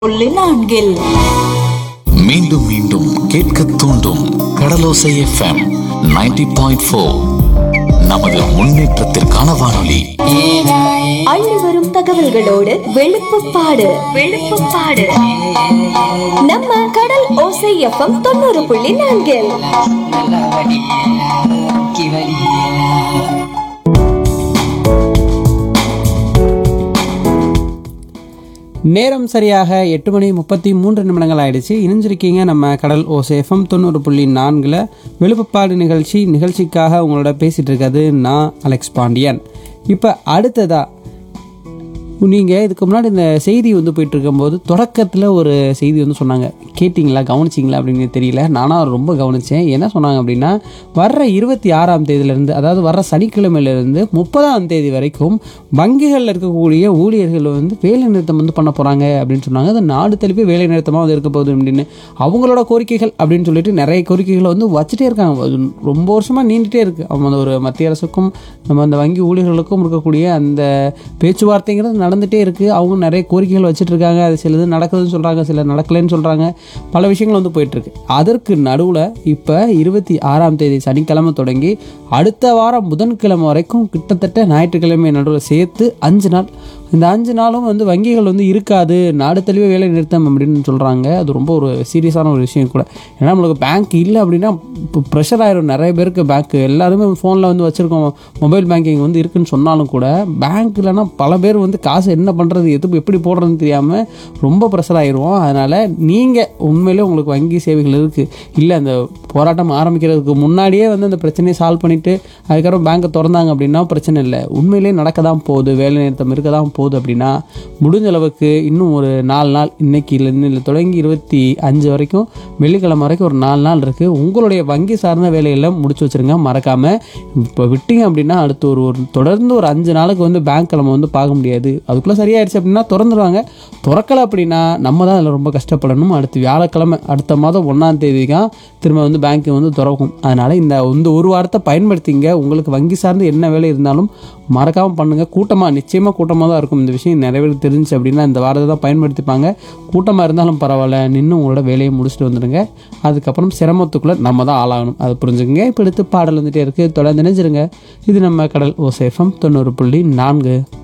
புள்ளி நான்கில் மீண்டும் மீண்டும் கேட்க தூண்டும் கடலோசை எஃப்எம் 90.4 பாயிண்ட் ஃபோர் நமது முன்னேற்றத்திற்கான வானொலி அள்ளி வரும் தகவல்களோடு வெளுப்புப்பாடு வெளுப்புப்பாடு நம்ம கடல் ஓசை எஃப்எம் தொண்ணூறு புள்ளி நான்கில் நல்லா வடி கிவடி நேரம் சரியாக எட்டு மணி முப்பத்தி மூன்று நிமிடங்கள் ஆயிடுச்சு இணைஞ்சிருக்கீங்க நம்ம கடல் ஓசேஃபம் தொண்ணூறு புள்ளி நான்கில் விழுப்புப்பாடு நிகழ்ச்சி நிகழ்ச்சிக்காக உங்களோட பேசிகிட்டு இருக்கிறது நான் அலெக்ஸ் பாண்டியன் இப்போ அடுத்ததா நீங்கள் இதுக்கு முன்னாடி இந்த செய்தி வந்து போயிட்டு இருக்கும்போது தொடக்கத்தில் ஒரு செய்தி வந்து சொன்னாங்க கேட்டிங்களா கவனிச்சிங்களா அப்படின்னு தெரியல நானும் ரொம்ப கவனித்தேன் என்ன சொன்னாங்க அப்படின்னா வர்ற இருபத்தி ஆறாம் தேதியிலேருந்து அதாவது வர்ற சனிக்கிழமையிலேருந்து முப்பதாம் தேதி வரைக்கும் வங்கிகளில் இருக்கக்கூடிய ஊழியர்கள் வந்து வேலை நிறுத்தம் வந்து பண்ண போகிறாங்க அப்படின்னு சொன்னாங்க அது நாடு தழுவி வேலை நிறுத்தமாக வந்து இருக்க போகுது அப்படின்னு அவங்களோட கோரிக்கைகள் அப்படின்னு சொல்லிட்டு நிறைய கோரிக்கைகளை வந்து வச்சுட்டே இருக்காங்க அது ரொம்ப வருஷமாக நீண்டுட்டே இருக்குது அவங்க அந்த ஒரு மத்திய அரசுக்கும் நம்ம அந்த வங்கி ஊழியர்களுக்கும் இருக்கக்கூடிய அந்த பேச்சுவார்த்தைங்கிறது நடந்துகிட்டே இருக்குது அவங்க நிறைய கோரிக்கைகள் வச்சுட்டு இருக்காங்க அது சிலது நடக்குதுன்னு சொல்கிறாங்க சில நடக்கலைன்னு சொல்கிறாங்க பல விஷயங்கள் வந்து போயிட்டுருக்கு அதற்கு நடுவில் இப்போ இருபத்தி ஆறாம் தேதி சனிக்கிழமை தொடங்கி அடுத்த வாரம் புதன்கிழமை வரைக்கும் கிட்டத்தட்ட ஞாயிற்றுக்கிழமை நடுவில் சேர்த்து அஞ்சு நாள் இந்த அஞ்சு நாளும் வந்து வங்கிகள் வந்து இருக்காது நாடு தழுவிய வேலை நிறுத்தம் அப்படின்னு சொல்கிறாங்க அது ரொம்ப ஒரு சீரியஸான ஒரு விஷயம் கூட ஏன்னா நம்மளுக்கு பேங்க் இல்லை அப்படின்னா இப்போ ப்ரெஷர் ஆயிரும் நிறைய பேருக்கு பேங்க் எல்லாருமே ஃபோனில் வந்து வச்சுருக்கோம் மொபைல் பேங்கிங் வந்து இருக்குன்னு சொன்னாலும் கூட பேங்க் இல்லைன்னா பல பேர் வந்து காசு என்ன பண்ணுறது எது எப்படி போடுறதுன்னு தெரியாமல் ரொம்ப ப்ரெஷர் ஆயிடுவோம் அதனால் நீங்கள் உண்மையிலே உங்களுக்கு வங்கி சேவைகள் இருக்குது இல்லை அந்த போராட்டம் ஆரம்பிக்கிறதுக்கு முன்னாடியே வந்து அந்த பிரச்சனையை சால்வ் பண்ணிவிட்டு அதுக்கப்புறம் பேங்க்கை திறந்தாங்க அப்படின்னா பிரச்சனை இல்லை உண்மையிலே நடக்க தான் போகுது வேலை நிறுத்தம் இருக்க தான் போகுது அப்படின்னா முடிஞ்ச அளவுக்கு இன்னும் ஒரு நாலு நாள் இன்னைக்கு இல்லை தொடங்கி இருபத்தி அஞ்சு வரைக்கும் வெள்ளிக்கிழமை வரைக்கும் ஒரு நாலு நாள் இருக்குது உங்களுடைய வங்கி சார்ந்த வேலைகளை முடிச்சு வச்சுருங்க மறக்காமல் இப்போ விட்டீங்க அப்படின்னா அடுத்து ஒரு ஒரு தொடர்ந்து ஒரு அஞ்சு நாளுக்கு வந்து பேங்க் நம்ம வந்து பார்க்க முடியாது அதுக்குள்ளே சரியாயிடுச்சு அப்படின்னா திறந்துருவாங்க திறக்கலை அப்படின்னா நம்ம தான் அதில் ரொம்ப கஷ்டப்படணும் அடுத்து வியாழக்கிழமை அடுத்த மாதம் ஒன்றாம் தேதி தான் திரும்ப வந்து பேங்க் வந்து திறக்கும் அதனால் இந்த இந்த ஒரு வாரத்தை பயன்படுத்திங்க உங்களுக்கு வங்கி சார்ந்து என்ன வேலை இருந்தாலும் மறக்காமல் பண்ணுங்கள் கூட்டமாக நிச்சயமாக கூட்டமாக தான் இருக்கும் இந்த விஷயம் நிறைய பேருக்கு தெரிஞ்சு அப்படின்னா இந்த வாரத்தை தான் பயன்படுத்திப்பாங்க கூட்டமாக இருந்தாலும் பரவாயில்ல நின்று உங்களோட வேலையை முடிச்சுட்டு வந்துடுங்க அதுக்கப்புறம் சிரமத்துக்குள்ளே நம்ம தான் ஆளாகணும் அதை புரிஞ்சுக்கங்க இப்போ எடுத்து பாடல் வந்துட்டே இருக்குது தொடர்ந்து நினைச்சிருங்க இது நம்ம கடல் ஓசேஃபம் தொண்ணூறு புள்ளி நான்கு